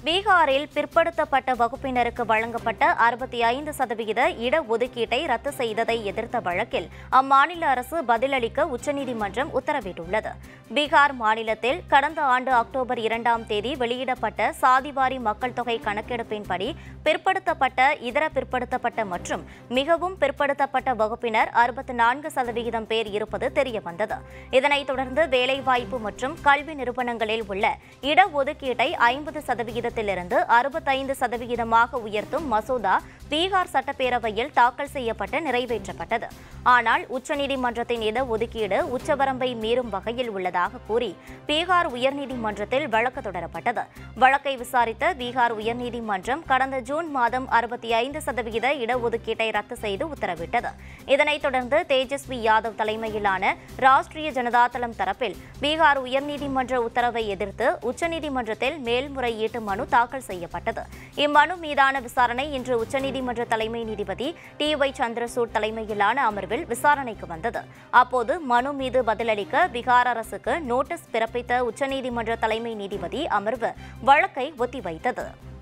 பீகாரில் பிற்படுத்தப்பட்ட வகுப்பினருக்கு வழங்கப்பட்ட அறுபத்தி ஐந்து சதவிகித இடஒதுக்கீட்டை ரத்து செய்ததை எதிர்த்த வழக்கில் அம்மாநில அரசு பதிலளிக்க உச்சநீதிமன்றம் உத்தரவிட்டுள்ளது பீகார் மாநிலத்தில் கடந்த ஆண்டு அக்டோபர் இரண்டாம் தேதி வெளியிடப்பட்ட சாதிவாரி மக்கள் தொகை கணக்கெடுப்பின்படி பிற்படுத்தப்பட்ட இதர பிற்படுத்தப்பட்ட மற்றும் மிகவும் பிற்படுத்தப்பட்ட வகுப்பினர் அறுபத்தி நான்கு சதவிகிதம் பேர் இருப்பது தெரியவந்தது இதனைத் தொடர்ந்து வேலைவாய்ப்பு மற்றும் கல்வி நிறுவனங்களில் உள்ள இடஒதுக்கீட்டை ஐம்பது சதவிகிதத்திலிருந்து அறுபத்தைந்து சதவிகிதமாக உயர்த்தும் மசோதா பீகார் சட்டப்பேரவையில் தாக்கல் செய்யப்பட்டு நிறைவேற்றப்பட்டது ஆனால் உச்சநீதிமன்றத்தின் இடஒதுக்கீடு உச்சவரம்பை மீறும் வகையில் உள்ளதாக கூறி பீகார் உயர்நீதிமன்றத்தில் வழக்கு தொடரப்பட்டது வழக்கை விசாரித்த பீகார் உயர்நீதிமன்றம் கடந்த ஜூன் மாதம் அறுபத்தி ஐந்து சதவிகித இடஒதுக்கீட்டை ரத்து செய்து உத்தரவிட்டது இதனைத் தொடர்ந்து தேஜஸ்வி யாதவ் தலைமையிலான ராஷ்டிரிய ஜனதாதளம் தரப்பில் பீகார் உயர்நீதிமன்ற உத்தரவை எதிர்த்து உச்சநீதிமன்றத்தில் மேல்முறையீட்டு மனு தாக்கல் செய்யப்பட்டது இம்மனு மீதான விசாரணை இன்று உச்சநீதிமன்ற தலைமை நீதிபதி டி ஒய் சந்திரசூட் தலைமையிலான அமர்வில் விசாரணைக்கு வந்தது அப்போது மனு மீது பதிலளிக்க பீகார் அரசுக்கு நோட்டீஸ் பிறப்பித்த உச்சநீதிமன்ற தலைமை நீதிபதி அமர்வு வழக்கை ஒத்திவைத்தது